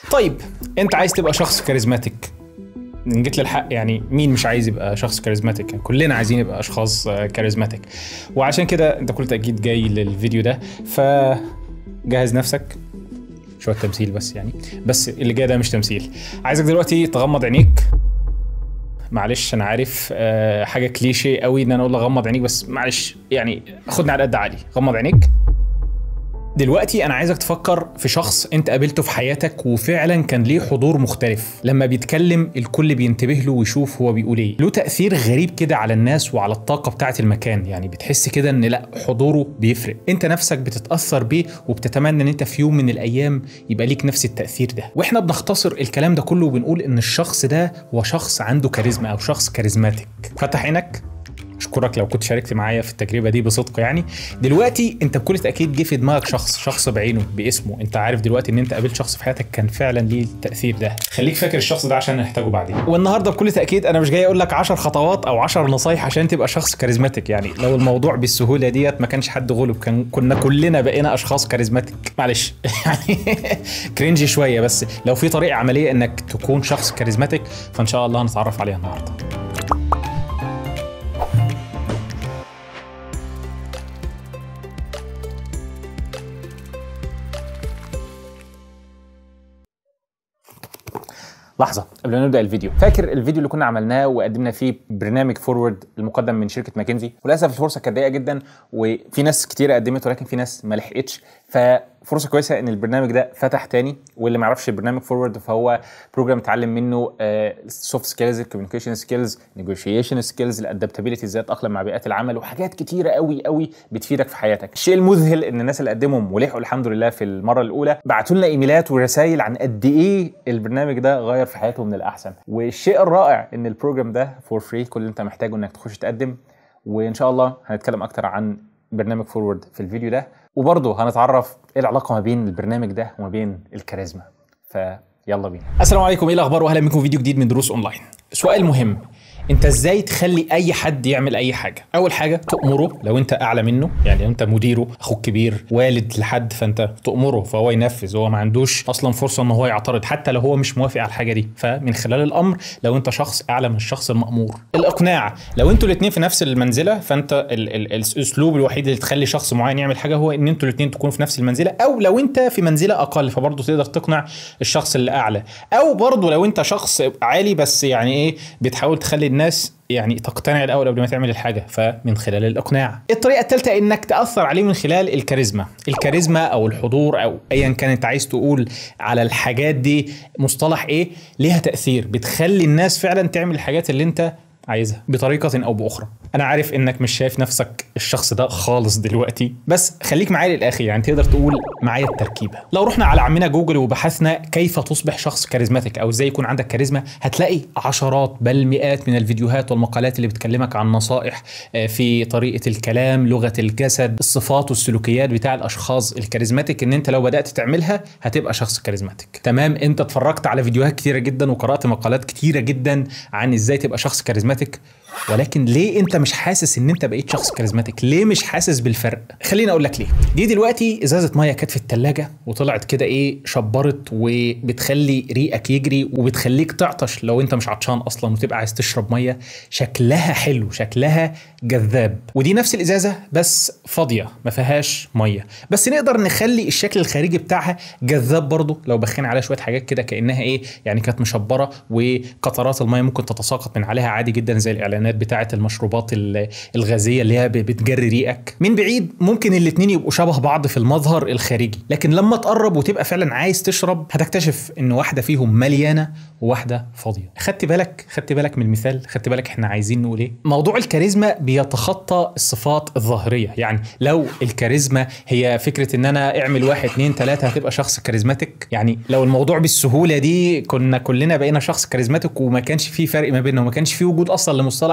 طيب انت عايز تبقى شخص كاريزماتيك ان جيت للحق يعني مين مش عايز يبقى شخص كاريزماتيك يعني كلنا عايزين نبقى اشخاص آه، كاريزماتيك وعشان كده انت كل تاكيد جاي للفيديو ده فجهز نفسك شويه تمثيل بس يعني بس اللي جاي ده مش تمثيل عايزك دلوقتي تغمض عينيك معلش انا عارف آه، حاجه كليشيه قوي ان انا اقول لك غمض عينيك بس معلش يعني خدني على قد عالي غمض عينيك دلوقتي انا عايزك تفكر في شخص انت قابلته في حياتك وفعلا كان ليه حضور مختلف لما بيتكلم الكل بينتبه له ويشوف هو بيقول ايه له تاثير غريب كده على الناس وعلى الطاقه بتاعه المكان يعني بتحس كده ان لا حضوره بيفرق انت نفسك بتتاثر بيه وبتتمنى ان انت في يوم من الايام يبقى ليك نفس التاثير ده واحنا بنختصر الكلام ده كله وبنقول ان الشخص ده هو شخص عنده كاريزما او شخص كاريزماتيك فتح عينك اشكرك لو كنت شاركت معايا في التجربه دي بصدق يعني دلوقتي انت بكل تاكيد جه في دماغك شخص شخص بعينه باسمه انت عارف دلوقتي ان انت قابلت شخص في حياتك كان فعلا ليه التاثير ده خليك فاكر الشخص ده عشان نحتاجه بعدين والنهارده بكل تاكيد انا مش جاي اقول لك 10 خطوات او 10 نصايح عشان تبقى شخص كاريزماتيك يعني لو الموضوع بالسهوله ديت ما كانش حد غلب كان كنا كلنا بقينا اشخاص كاريزماتيك معلش يعني كرنجي شويه بس لو في طريقه عمليه انك تكون شخص كاريزماتيك فان شاء الله هنتعرف عليها النهارده لحظه قبل ما نبدا الفيديو فاكر الفيديو اللي كنا عملناه وقدمنا فيه برنامج فورورد المقدم من شركه ماكنزي وللاسف الفرصه كانت ضيقه جدا وفي ناس كتير قدمت ولكن في ناس ما لحقتش ففرصه كويسه ان البرنامج ده فتح تاني واللي ما يعرفش البرنامج فورورد فهو بروجرام اتعلم منه السوفت سكيلز الكوميونيكيشن سكيلز نيجوشيشن سكيلز الادابتابيلتي ازاي اتاقلم مع بيئات العمل وحاجات كتيره قوي قوي بتفيدك في حياتك الشيء المذهل ان الناس اللي قدمهم ولحقوا الحمد لله في المره الاولى بعتوا لنا ايميلات ورسائل عن قد ايه البرنامج ده غير في حياتهم للاحسن والشيء الرائع ان البروجرام ده فور فري كل اللي انت محتاجه انك تخش تقدم وان شاء الله هنتكلم اكتر عن برنامج فورورد في الفيديو ده وبرضه هنتعرف ايه العلاقه ما بين البرنامج ده وما بين الكاريزما فيلا بينا السلام عليكم ايه الاخبار واهلا بكم في فيديو جديد من دروس اونلاين سؤال مهم انت ازاي تخلي اي حد يعمل اي حاجه اول حاجه تامره لو انت اعلى منه يعني لو انت مديره اخوك كبير والد لحد فانت تامره فهو ينفذ هو ما عندوش اصلا فرصه ان هو يعترض حتى لو هو مش موافق على الحاجه دي فمن خلال الامر لو انت شخص اعلى من الشخص المامور الاقناع لو انتوا الاثنين في نفس المنزله فانت ال ال الاسلوب الوحيد اللي تخلي شخص معين يعمل حاجه هو ان انتوا الاثنين تكونوا في نفس المنزله او لو انت في منزله اقل فبرضه تقدر تقنع الشخص اللي اعلى او برضه لو انت شخص عالي بس يعني ايه بتحاول تخلي الناس يعني تقتنع الاول قبل ما تعمل الحاجه فمن خلال الاقناع الطريقه الثالثه انك تاثر عليه من خلال الكاريزما الكاريزما او الحضور او ايا كان انت عايز تقول على الحاجات دي مصطلح ايه ليها تاثير بتخلي الناس فعلا تعمل الحاجات اللي انت عايزها بطريقة أو بأخرى أنا عارف إنك مش شايف نفسك الشخص ده خالص دلوقتي بس خليك معايا للآخر يعني تقدر تقول معايا التركيبة لو رحنا على عمنا جوجل وبحثنا كيف تصبح شخص كاريزماتيك أو إزاي يكون عندك كاريزما هتلاقي عشرات بل مئات من الفيديوهات والمقالات اللي بتكلمك عن نصائح آه، في طريقة الكلام لغة الجسد الصفات والسلوكيات بتاع الأشخاص الكاريزماتيك إن أنت لو بدأت تعملها هتبقى شخص كاريزماتيك تمام أنت اتفرجت على فيديوهات كتيرة جدا وقرأت مقالات كتيرة جدا عن إزاي تبقى شخص كاريزماتيك ولكن ليه انت مش حاسس ان انت بقيت شخص كاريزماتيك ليه مش حاسس بالفرق خليني اقول لك ليه دي دلوقتي ازازه ميه كانت في التلاجة وطلعت كده ايه شبرت وبتخلي ريقك يجري وبتخليك تعطش لو انت مش عطشان اصلا وتبقى عايز تشرب ميه شكلها حلو شكلها جذاب ودي نفس الازازه بس فاضيه ما فيهاش ميه بس نقدر نخلي الشكل الخارجي بتاعها جذاب برضه لو بخينا عليها شويه حاجات كده كانها ايه يعني كانت مشبره وقطرات الميه ممكن تتساقط من عليها عادي جدا زي الاعلانات بتاعه المشروبات ال- الغازيه اللي هي ب- بتجري ريقك من بعيد ممكن الاتنين يبقوا شبه بعض في المظهر الخارجي لكن لما تقرب وتبقى فعلا عايز تشرب هتكتشف ان واحده فيهم مليانه وواحده فاضيه خدت بالك خدت بالك من المثال خدت بالك احنا عايزين نقول ايه موضوع الكاريزما بيتخطى الصفات الظاهريه يعني لو الكاريزما هي فكره ان انا اعمل واحد اتنين تلاته هتبقى شخص كاريزماتيك يعني لو الموضوع بالسهوله دي كنا كلنا بقينا شخص كاريزماتيك وما كانش فيه فرق ما بيننا وما كانش فيه وجود اصلا لمصطلح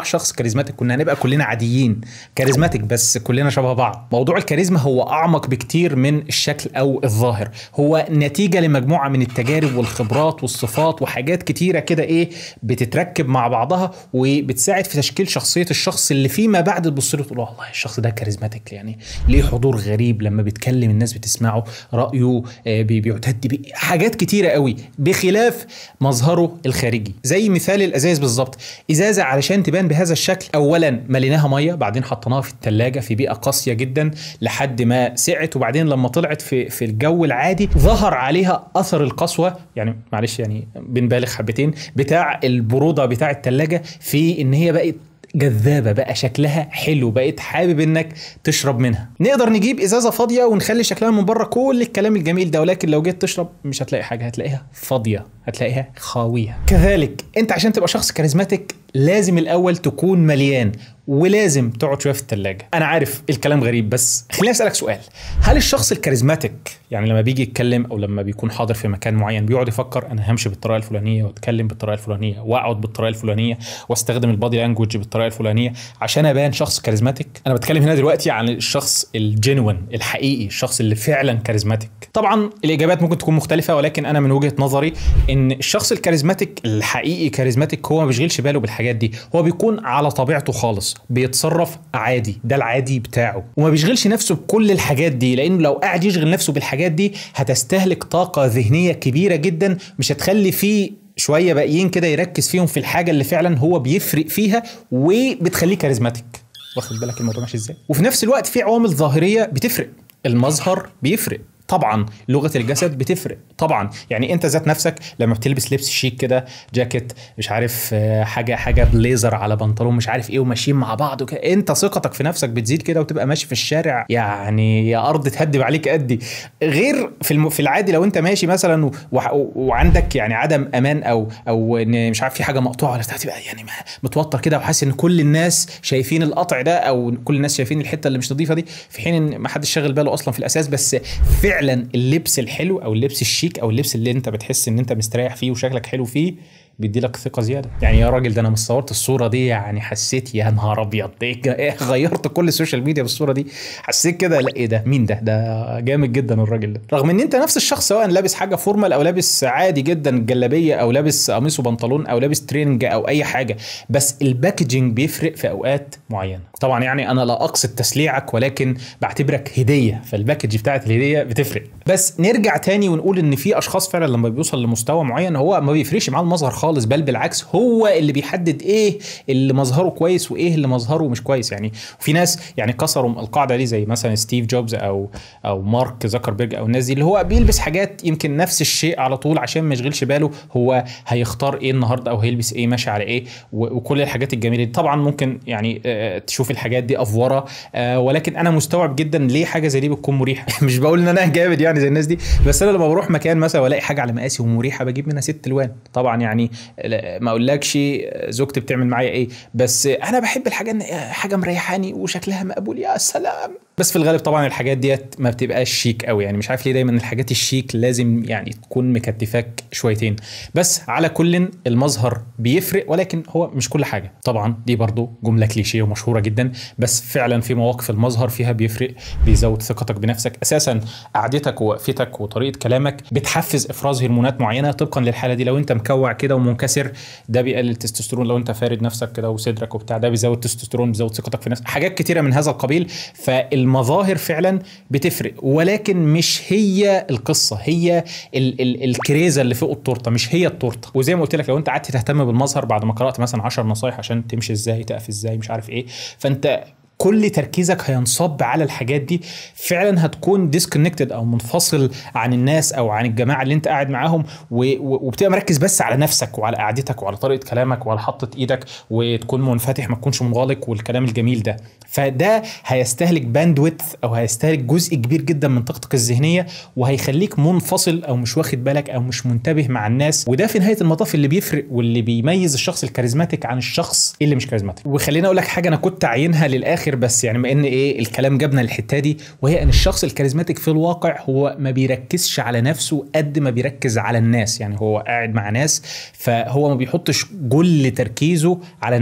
اصبح شخص كاريزماتيك كنا هنبقى كلنا عاديين كاريزماتيك بس كلنا شبه بعض موضوع الكاريزما هو اعمق بكتير من الشكل او الظاهر هو نتيجه لمجموعه من التجارب والخبرات والصفات وحاجات كتيره كده ايه بتتركب مع بعضها وبتساعد في تشكيل شخصيه الشخص اللي فيما بعد تبص له تقول والله الشخص ده كاريزماتيك يعني ليه حضور غريب لما بيتكلم الناس بتسمعه رايه آه، بي- بيعتد بيه حاجات كتيره قوي بخلاف مظهره الخارجي زي مثال الازايز بالظبط ازازه علشان تبان بهذا الشكل اولا مليناها ميه بعدين حطيناها في الثلاجه في بيئه قاسيه جدا لحد ما سعت وبعدين لما طلعت في في الجو العادي ظهر عليها اثر القسوه يعني معلش يعني بنبالغ حبتين بتاع البروده بتاع الثلاجه في ان هي بقت جذابه بقى شكلها حلو بقيت حابب انك تشرب منها نقدر نجيب ازازه فاضيه ونخلي شكلها من بره كل الكلام الجميل ده ولكن لو جيت تشرب مش هتلاقي حاجه هتلاقيها فاضيه هتلاقيها خاويه كذلك انت عشان تبقى شخص كاريزماتيك لازم الاول تكون مليان ولازم تقعد شويه في الثلاجه انا عارف الكلام غريب بس خليني اسالك سؤال هل الشخص الكاريزماتيك يعني لما بيجي يتكلم او لما بيكون حاضر في مكان معين بيقعد يفكر انا همشي بالطريقه الفلانيه واتكلم بالطريقه الفلانيه واقعد بالطريقه الفلانيه واستخدم البادي لانجوج بالطريقه الفلانيه عشان ابان شخص كاريزماتيك انا بتكلم هنا دلوقتي عن الشخص الجينوين الحقيقي الشخص اللي فعلا كاريزماتيك طبعا الاجابات ممكن تكون مختلفه ولكن انا من وجهه نظري ان الشخص الكاريزماتيك الحقيقي كاريزماتيك هو ما بيشغلش باله بالحاجات دي هو بيكون على طبيعته خالص بيتصرف عادي ده العادي بتاعه وما بيشغلش نفسه بكل الحاجات دي لانه لو قاعد يشغل نفسه بالحاجات دي هتستهلك طاقه ذهنيه كبيره جدا مش هتخلي فيه شويه باقيين كده يركز فيهم في الحاجه اللي فعلا هو بيفرق فيها وبتخليه كاريزماتيك واخد بالك الموضوع ماشي ازاي وفي نفس الوقت في عوامل ظاهريه بتفرق المظهر بيفرق طبعا لغه الجسد بتفرق طبعا يعني انت ذات نفسك لما بتلبس لبس شيك كده جاكيت مش عارف آه، حاجه حاجه بليزر على بنطلون مش عارف ايه وماشيين مع بعض وكده انت ثقتك في نفسك بتزيد كده وتبقى ماشي في الشارع يعني يا ارض تهدب عليك قدي غير في الم... في العادي لو انت ماشي مثلا و... و... وعندك يعني عدم امان او او ان مش عارف في حاجه مقطوعه ولا بتاع تبقى يعني متوتر كده وحاسس ان كل الناس شايفين القطع ده او كل الناس شايفين الحته اللي مش نظيفه دي في حين ان ما حدش شاغل باله اصلا في الاساس بس فعلا اللبس الحلو او اللبس الشيك او اللبس اللي انت بتحس ان انت مستريح فيه وشكلك حلو فيه بيدي لك ثقه زياده يعني يا راجل ده انا مش صورت الصوره دي يعني حسيت يا نهار ابيض ايه إيه غيرت كل السوشيال ميديا بالصوره دي حسيت كده لا ايه ده مين ده ده جامد جدا الراجل ده رغم ان انت نفس الشخص سواء لابس حاجه فورمال او لابس عادي جدا جلابيه او لابس قميص وبنطلون او لابس تريننج او اي حاجه بس الباكجينج بيفرق في اوقات معينه طبعا يعني انا لا اقصد تسليعك ولكن بعتبرك هديه فالباكج بتاعت الهديه بتفرق بس نرجع تاني ونقول ان في اشخاص فعلا لما بيوصل لمستوى معين هو ما بيفرقش معاه المظهر خالص بل بالعكس هو اللي بيحدد ايه اللي مظهره كويس وايه اللي مظهره مش كويس يعني في ناس يعني كسروا القاعده دي زي مثلا ستيف جوبز او او مارك زكربيرج او الناس دي اللي هو بيلبس حاجات يمكن نفس الشيء على طول عشان ما يشغلش باله هو هيختار ايه النهارده او هيلبس ايه ماشي على ايه و- وكل الحاجات الجميله دي طبعا ممكن يعني آه، تشوف الحاجات دي افوره آه، ولكن انا مستوعب جدا ليه حاجه زي دي بتكون مريحه مش بقول ان انا جامد يعني زي الناس دي بس انا لما بروح مكان مثلا والاقي حاجه على مقاسي ومريحه بجيب منها ست الوان طبعا يعني لا- ما اقولكش زوجتي بتعمل معايا ايه بس انا بحب الحاجه ان حاجه مريحاني وشكلها مقبول يا سلام بس في الغالب طبعا الحاجات ديت ما بتبقاش شيك قوي يعني مش عارف ليه دايما الحاجات الشيك لازم يعني تكون مكتفاك شويتين بس على كل المظهر بيفرق ولكن هو مش كل حاجه طبعا دي برضو جمله كليشيه ومشهوره جدا بس فعلا في مواقف المظهر فيها بيفرق بيزود ثقتك بنفسك اساسا قعدتك ووقفتك وطريقه كلامك بتحفز افراز هرمونات معينه طبقا للحاله دي لو انت مكوع كده ومنكسر ده بيقلل التستوستيرون لو انت فارد نفسك كده وصدرك وبتاع ده بيزود التستوستيرون بيزود ثقتك في نفسك حاجات كتيره من هذا القبيل فالمظاهر فعلا بتفرق ولكن مش هي القصه هي ال ال الكريزه اللي فوق التورته مش هي التورته وزي ما قلت لك لو انت قعدت تهتم بالمظهر بعد ما قرات مثلا 10 نصايح عشان تمشي ازاي تقف ازاي مش عارف ايه فانت كل تركيزك هينصب على الحاجات دي فعلا هتكون ديسكونكتد او منفصل عن الناس او عن الجماعه اللي انت قاعد معاهم و- و- وبتبقى مركز بس على نفسك وعلى قعدتك وعلى طريقه كلامك وعلى حطه ايدك وتكون منفتح ما تكونش منغلق والكلام الجميل ده فده هيستهلك باندويث او هيستهلك جزء كبير جدا من طاقتك الذهنيه وهيخليك منفصل او مش واخد بالك او مش منتبه مع الناس وده في نهايه المطاف اللي بيفرق واللي بيميز الشخص الكاريزماتيك عن الشخص اللي مش كاريزماتيك وخليني اقول لك حاجه انا كنت عاينها للاخر بس يعني ما ان ايه الكلام جابنا للحته دي وهي ان الشخص الكاريزماتيك في الواقع هو ما بيركزش على نفسه قد ما بيركز على الناس يعني هو قاعد مع ناس فهو ما بيحطش كل تركيزه على نفسه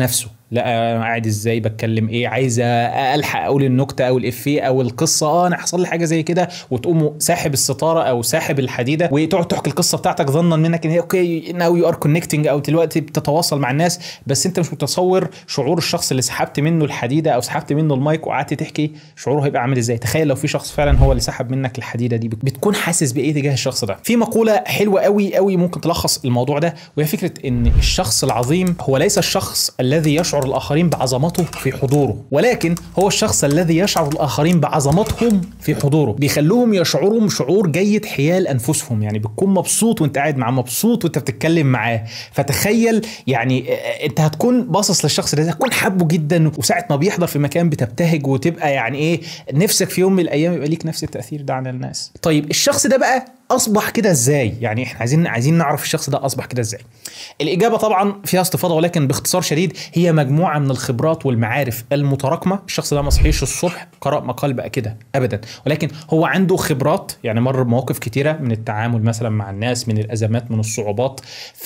لا انا قاعد ازاي بتكلم ايه عايز الحق اقول النكته او الافيه او القصه اه انا حصل لي حاجه زي كده وتقوم ساحب الستاره او ساحب الحديده وتقعد تحكي القصه بتاعتك ظنا منك ان هي اوكي ناو يو ار كونكتنج او دلوقتي بتتواصل مع الناس بس انت مش متصور شعور الشخص اللي سحبت منه الحديده او سحبت منه المايك وقعدت تحكي شعوره هيبقى عامل ازاي تخيل لو في شخص فعلا هو اللي سحب منك الحديده دي بتكون حاسس بايه تجاه الشخص ده في مقوله حلوه قوي قوي ممكن تلخص الموضوع ده وهي فكره ان الشخص العظيم هو ليس الشخص الذي يشعر الاخرين بعظمته في حضوره ولكن هو الشخص الذي يشعر الاخرين بعظمتهم في حضوره بيخلوهم يشعروا شعور جيد حيال انفسهم يعني بتكون مبسوط وانت قاعد معاه مبسوط وانت بتتكلم معاه فتخيل يعني انت هتكون باصص للشخص ده هتكون حبه جدا وساعه ما بيحضر في مكان بتبتهج وتبقى يعني ايه نفسك في يوم من الايام يبقى ليك نفس التاثير ده على الناس طيب الشخص ده بقى اصبح كده ازاي يعني احنا عايزين عايزين نعرف الشخص ده اصبح كده ازاي الاجابه طبعا فيها استفاضه ولكن باختصار شديد هي مجموعه من الخبرات والمعارف المتراكمه الشخص ده ما صحيش الصبح قرا مقال بقى كده ابدا ولكن هو عنده خبرات يعني مر بمواقف كتيره من التعامل مثلا مع الناس من الازمات من الصعوبات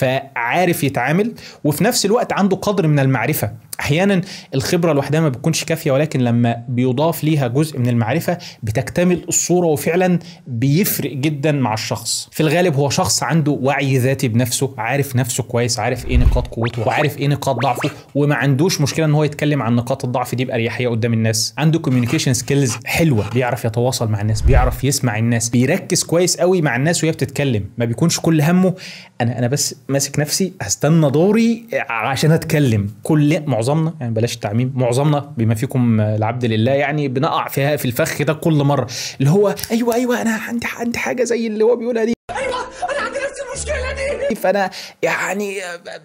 فعارف يتعامل وفي نفس الوقت عنده قدر من المعرفه احيانا الخبره لوحدها ما بتكونش كافيه ولكن لما بيضاف ليها جزء من المعرفه بتكتمل الصوره وفعلا بيفرق جدا مع الشخص في الغالب هو شخص عنده وعي ذاتي بنفسه عارف نفسه كويس عارف ايه نقاط قوته وعارف ايه نقاط ضعفه وما عندوش مشكله ان هو يتكلم عن نقاط الضعف دي باريحيه قدام الناس عنده كوميونيكيشن سكيلز حلوه بيعرف يتواصل مع الناس بيعرف يسمع الناس بيركز كويس قوي مع الناس وهي بتتكلم ما بيكونش كل همه انا انا بس ماسك نفسي هستنى دوري عشان اتكلم كل معظمنا يعني بلاش التعميم معظمنا بما فيكم العبد لله يعني بنقع فيها في الفخ ده كل مره اللي هو ايوه ايوه انا عندي عندي حاجه زي اللي هو بيقولها دي ايوه انا عندي نفس المشكله دي فانا يعني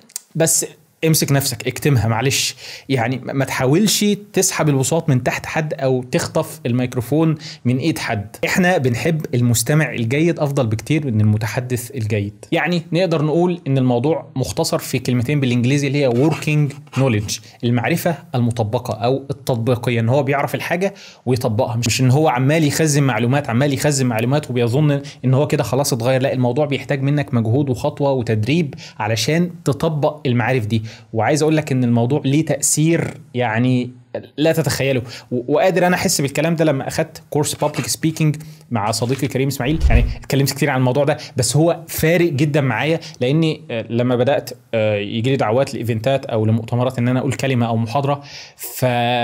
بس امسك نفسك اكتمها معلش يعني ما تحاولش تسحب الوساط من تحت حد او تخطف الميكروفون من ايد حد احنا بنحب المستمع الجيد افضل بكتير من المتحدث الجيد يعني نقدر نقول ان الموضوع مختصر في كلمتين بالانجليزي اللي هي working knowledge المعرفه المطبقه او التطبيقيه ان هو بيعرف الحاجه ويطبقها مش ان هو عمال يخزن معلومات عمال يخزن معلومات وبيظن ان هو كده خلاص اتغير لا الموضوع بيحتاج منك مجهود وخطوه وتدريب علشان تطبق المعارف دي وعايز اقول لك ان الموضوع ليه تاثير يعني لا تتخيله وقادر انا احس بالكلام ده لما اخدت كورس بابليك سبيكينج مع صديقي كريم اسماعيل يعني اتكلمت كتير عن الموضوع ده بس هو فارق جدا معايا لاني لما بدات يجي لي دعوات لايفنتات او لمؤتمرات ان انا اقول كلمه او محاضره ف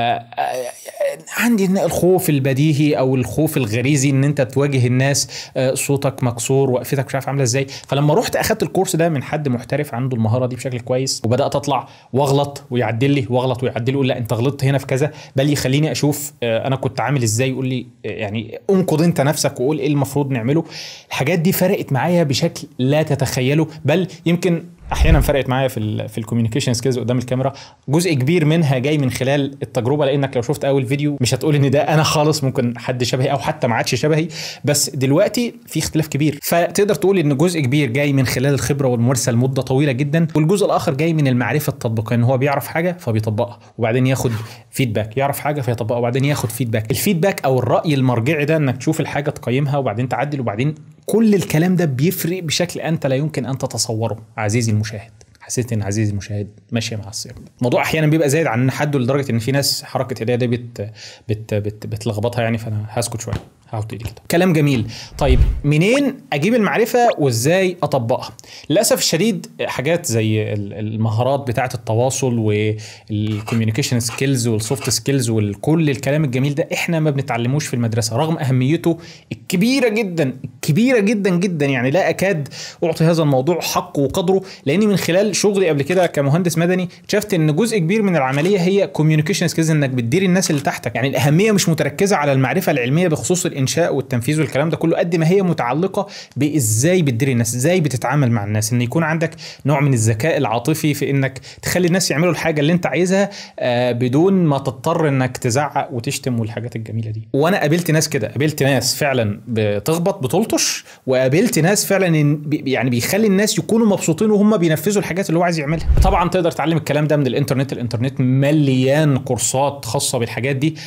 عندي الخوف البديهي او الخوف الغريزي ان انت تواجه الناس صوتك مكسور وقفتك مش عارف عامله ازاي فلما رحت اخدت الكورس ده من حد محترف عنده المهاره دي بشكل كويس وبدات اطلع واغلط ويعدل لي واغلط ويعدل لي يقول لا انت غلطت هنا في كذا بل يخليني اشوف انا كنت عامل ازاي يقول لي يعني انقض انت نفسك وقول ايه المفروض نعمله الحاجات دي فرقت معايا بشكل لا تتخيله بل يمكن احيانا فرقت معايا في ال في الكوميونيكيشن سكيلز قدام الكاميرا جزء كبير منها جاي من خلال التجربه لانك لو شفت اول فيديو مش هتقول ان ده انا خالص ممكن حد شبهي او حتى ما عادش شبهي بس دلوقتي في اختلاف كبير فتقدر تقول ان جزء كبير جاي من خلال الخبره والممارسه لمده طويله جدا والجزء الاخر جاي من المعرفه التطبيقيه ان هو بيعرف حاجه فبيطبقها وبعدين ياخد فيدباك يعرف حاجه فيطبقها وبعدين ياخد فيدباك الفيدباك او الراي المرجعي ده انك تشوف الحاجه تقيمها وبعدين تعدل وبعدين كل الكلام ده بيفرق بشكل انت لا يمكن ان تتصوره عزيزي المشاهد حسيت ان عزيزي المشاهد ماشيه مع السياق الموضوع احيانا بيبقى زايد عن حده لدرجه ان في ناس حركه ايديها دي بت بت بت بتلخبطها يعني فانا هسكت شويه هحط ايدي كده كلام جميل طيب منين اجيب المعرفه وازاي اطبقها للاسف الشديد حاجات زي المهارات بتاعه التواصل والكوميونيكيشن سكيلز والسوفت سكيلز وكل الكلام الجميل ده احنا ما بنتعلموش في المدرسه رغم اهميته الكبيره جدا الكبيره جدا جدا يعني لا اكاد اعطي هذا الموضوع حقه وقدره لاني من خلال شغلي قبل كده كمهندس مدني شفت ان جزء كبير من العمليه هي كوميونيكيشن سكيلز انك بتدير الناس اللي تحتك يعني الاهميه مش متركزه على المعرفه العلميه بخصوص الانشاء والتنفيذ والكلام ده كله قد ما هي متعلقه بازاي بتدير الناس ازاي بتتعامل مع الناس ان يكون عندك نوع من الذكاء العاطفي في انك تخلي الناس يعملوا الحاجه اللي انت عايزها آه بدون ما تضطر انك تزعق وتشتم والحاجات الجميله دي وانا قابلت ناس كده قابلت ناس فعلا بتخبط بتلطش وقابلت ناس فعلا يعني بيخلي الناس يكونوا مبسوطين وهم بينفذوا الحاجات اللي هو عايز يعملها طبعا تقدر تتعلم الكلام ده من الانترنت الانترنت مليان كورسات خاصه بالحاجات دي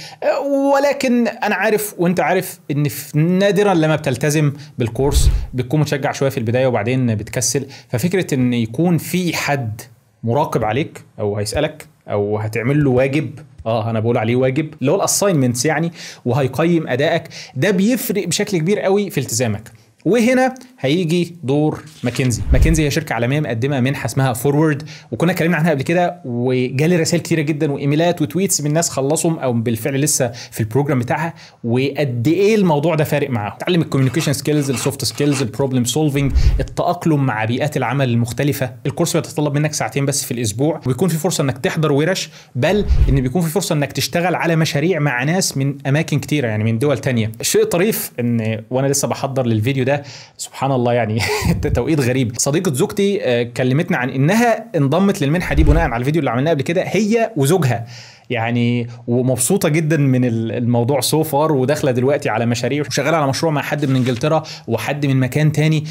ولكن انا عارف وانت عارف ان نادرا لما بتلتزم بالكورس بتكون متشجع شويه في البدايه وبعدين بتكسل ففكره ان يكون في حد مراقب عليك او هيسالك او هتعمل له واجب اه انا بقول عليه واجب اللي هو الاساينمنتس يعني وهيقيم ادائك ده بيفرق بشكل كبير قوي في التزامك وهنا هيجي دور ماكنزي ماكنزي هي شركه عالميه مقدمه منحه اسمها فورورد وكنا اتكلمنا عنها قبل كده وجالي رسائل كتيره جدا وايميلات وتويتس من ناس خلصهم او بالفعل لسه في البروجرام بتاعها وقد ايه الموضوع ده فارق معاهم تعلم الكوميونيكيشن سكيلز السوفت سكيلز البروبلم سولفنج التاقلم مع بيئات العمل المختلفه الكورس بيتطلب منك ساعتين بس في الاسبوع وبيكون في فرصه انك تحضر ورش بل ان بيكون في فرصه انك تشتغل على مشاريع مع ناس من اماكن كتيره يعني من دول تانية الشيء الطريف ان وانا لسه بحضر للفيديو ده سبحان الله يعني توقيت غريب صديقه زوجتي آه، كلمتنا عن انها انضمت للمنحه دي بناء على الفيديو اللي عملناه قبل كده هي وزوجها يعني ومبسوطه جدا من ال- الموضوع سو فار وداخله دلوقتي على مشاريع وشغاله على مشروع مع حد من انجلترا وحد من مكان تاني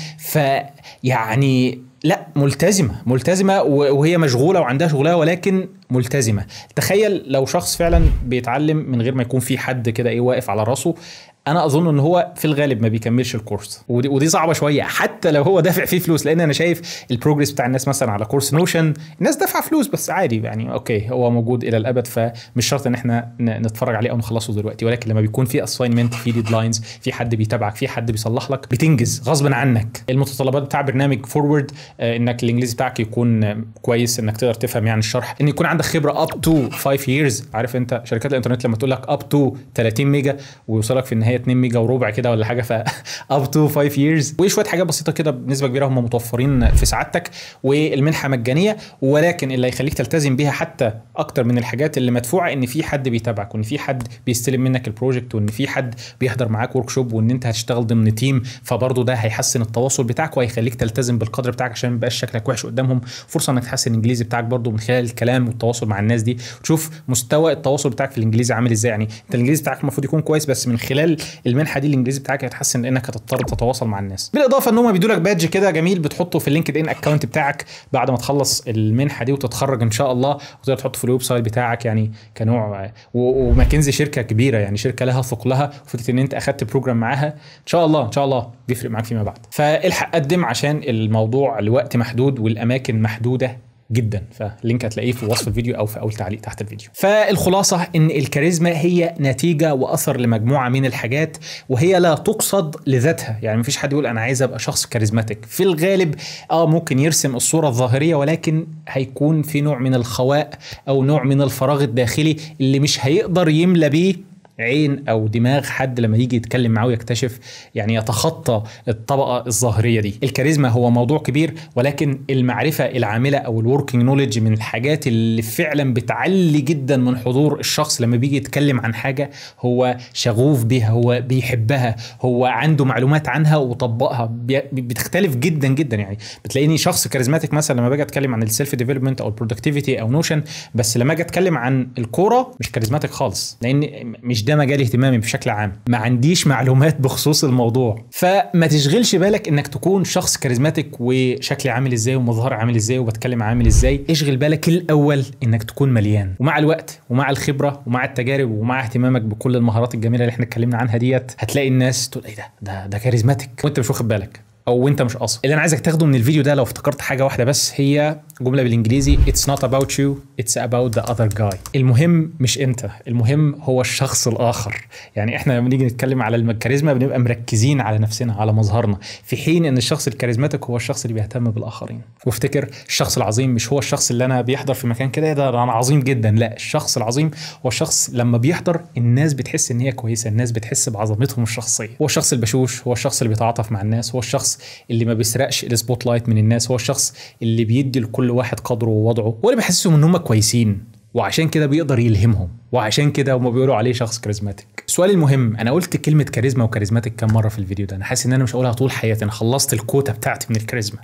فيعني لا ملتزمه ملتزمه و- وهي مشغوله وعندها شغلها ولكن ملتزمه تخيل لو شخص فعلا بيتعلم من غير ما يكون في حد كده ايه واقف على راسه انا اظن ان هو في الغالب ما بيكملش الكورس ودي, ودي صعبه شويه حتى لو هو دافع فيه فلوس لان انا شايف البروجرس بتاع الناس مثلا على كورس نوشن الناس دافعه فلوس بس عادي يعني اوكي هو موجود الى الابد فمش شرط ان احنا ن- نتفرج عليه او نخلصه دلوقتي ولكن لما بيكون في اساينمنت في ديدلاينز في حد بيتابعك في حد بيصلح لك بتنجز غصبا عنك المتطلبات بتاع برنامج فورورد انك الانجليزي بتاعك يكون آه، كويس انك تقدر تفهم يعني الشرح ان يكون عندك خبره اب تو 5 ييرز عارف انت شركات الانترنت لما تقول لك اب تو 30 ميجا ويوصلك في النهايه 2 ميجا وربع كده ولا حاجه ف اب تو 5 ييرز وشويه حاجات بسيطه كده بنسبه كبيره هم متوفرين في سعادتك والمنحه مجانيه ولكن اللي هيخليك تلتزم بيها حتى اكتر من الحاجات اللي مدفوعه ان في حد بيتابعك وان في حد بيستلم منك البروجكت وان في حد بيحضر معاك ورك شوب وان انت هتشتغل ضمن تيم فبرضه ده هيحسن التواصل بتاعك وهيخليك تلتزم بالقدر بتاعك عشان ما يبقاش شكلك وحش قدامهم فرصه انك تحسن الانجليزي بتاعك برضه من خلال الكلام والتواصل مع الناس دي وتشوف مستوى التواصل بتاعك في الانجليزي عامل ازاي يعني انت الانجليزي بتاعك المفروض يكون كويس بس من خلال المنحه دي الانجليزي بتاعك هيتحسن لانك هتضطر تتواصل مع الناس بالاضافه ان هم بيدوا لك بادج كده جميل بتحطه في اللينكد ان اكونت بتاعك بعد ما تخلص المنحه دي وتتخرج ان شاء الله وتقدر تحطه في الويب سايت بتاعك يعني كنوع و- وماكنزي شركه كبيره يعني شركه لها ثقلها وفكره ان انت اخدت بروجرام معاها ان شاء الله ان شاء الله بيفرق معاك فيما بعد فالحق قدم عشان الموضوع الوقت محدود والاماكن محدوده جدا فاللينك هتلاقيه في وصف الفيديو او في اول تعليق تحت الفيديو فالخلاصه ان الكاريزما هي نتيجه واثر لمجموعه من الحاجات وهي لا تقصد لذاتها يعني مفيش حد يقول انا عايز ابقى شخص كاريزماتيك في الغالب اه ممكن يرسم الصوره الظاهريه ولكن هيكون في نوع من الخواء او نوع من الفراغ الداخلي اللي مش هيقدر يملى بيه عين او دماغ حد لما يجي يتكلم معاه ويكتشف يعني يتخطى الطبقه الظاهريه دي الكاريزما هو موضوع كبير ولكن المعرفه العامله او الوركينج نوليدج من الحاجات اللي فعلا بتعلي جدا من حضور الشخص لما بيجي يتكلم عن حاجه هو شغوف بيها هو بيحبها هو عنده معلومات عنها وطبقها بي- بتختلف جدا جدا يعني بتلاقيني شخص كاريزماتيك مثلا لما باجي اتكلم عن السيلف ديفلوبمنت او البرودكتيفيتي او نوشن بس لما اجي اتكلم عن الكوره مش كاريزماتيك خالص لان مش ده مجال اهتمامي بشكل عام ما عنديش معلومات بخصوص الموضوع فما تشغلش بالك انك تكون شخص كاريزماتيك وشكلي عامل ازاي ومظهر عامل ازاي وبتكلم عامل ازاي اشغل بالك الاول انك تكون مليان ومع الوقت ومع الخبره ومع التجارب ومع اهتمامك بكل المهارات الجميله اللي احنا اتكلمنا عنها ديت هتلاقي الناس تقول ايه ده ده ده كاريزماتيك وانت مش واخد بالك او انت مش قاصد اللي انا عايزك تاخده من الفيديو ده لو افتكرت حاجه واحده بس هي جمله بالانجليزي it's not about you it's about the other guy المهم مش انت المهم هو الشخص الاخر يعني احنا لما نيجي نتكلم على الكاريزما بنبقى مركزين على نفسنا على مظهرنا في حين ان الشخص الكاريزماتيك هو الشخص اللي بيهتم بالاخرين وافتكر الشخص العظيم مش هو الشخص اللي انا بيحضر في مكان كده ده انا عظيم جدا لا الشخص العظيم هو الشخص لما بيحضر الناس بتحس ان هي كويسه الناس بتحس بعظمتهم الشخصيه هو الشخص البشوش هو الشخص اللي بيتعاطف مع الناس هو الشخص اللي ما بيسرقش السبوت لايت من الناس هو الشخص اللي بيدي لكل واحد قدره ووضعه هو اللي بيحسسهم ان هم كويسين وعشان كده بيقدر يلهمهم وعشان كده هم بيقولوا عليه شخص كاريزماتيك السؤال المهم انا قلت كلمه كاريزما وكاريزماتيك كم مره في الفيديو ده انا حاسس ان انا مش هقولها طول حياتي انا خلصت الكوتا بتاعتي من الكاريزما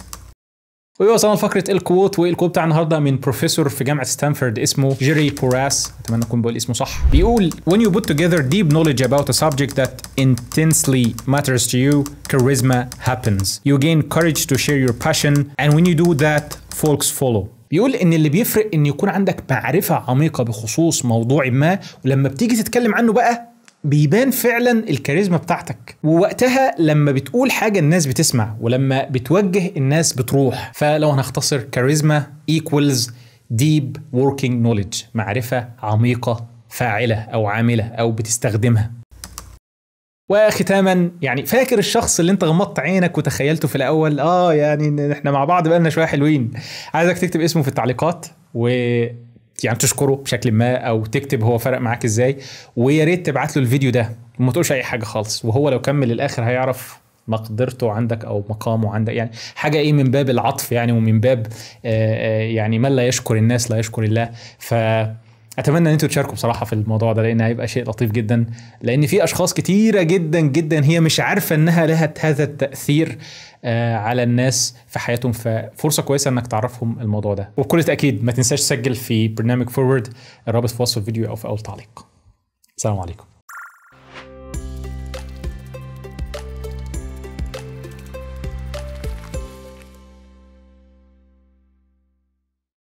وصلنا لفقره الكوت والكوت بتاع النهارده من بروفيسور في جامعه ستانفورد اسمه جيري بوراس اتمنى اكون بقول اسمه صح بيقول when you put together deep knowledge about a subject that intensely matters to you charisma happens you gain courage to share your passion and when you do that folks follow بيقول ان اللي بيفرق ان يكون عندك معرفه عميقه بخصوص موضوع ما ولما بتيجي تتكلم عنه بقى بيبان فعلا الكاريزما بتاعتك ووقتها لما بتقول حاجه الناس بتسمع ولما بتوجه الناس بتروح فلو هنختصر كاريزما equals deep working knowledge معرفة عميقة فاعلة أو عاملة أو بتستخدمها وختاما يعني فاكر الشخص اللي انت غمضت عينك وتخيلته في الاول اه يعني احنا مع بعض بقالنا شويه حلوين عايزك تكتب اسمه في التعليقات و يعني تشكره بشكل ما او تكتب هو فرق معاك ازاي ويا ريت تبعت له الفيديو ده وما تقولش اي حاجه خالص وهو لو كمل للاخر هيعرف مقدرته عندك او مقامه عندك يعني حاجه ايه من باب العطف يعني ومن باب يعني من لا يشكر الناس لا يشكر الله ف اتمنى ان انتوا تشاركوا بصراحه في الموضوع ده لان هيبقى شيء لطيف جدا لان في اشخاص كتيره جدا جدا هي مش عارفه انها لها هذا التاثير على الناس في حياتهم ففرصه كويسه انك تعرفهم الموضوع ده وبكل تاكيد ما تنساش تسجل في برنامج فورورد الرابط في وصف الفيديو او في اول تعليق السلام عليكم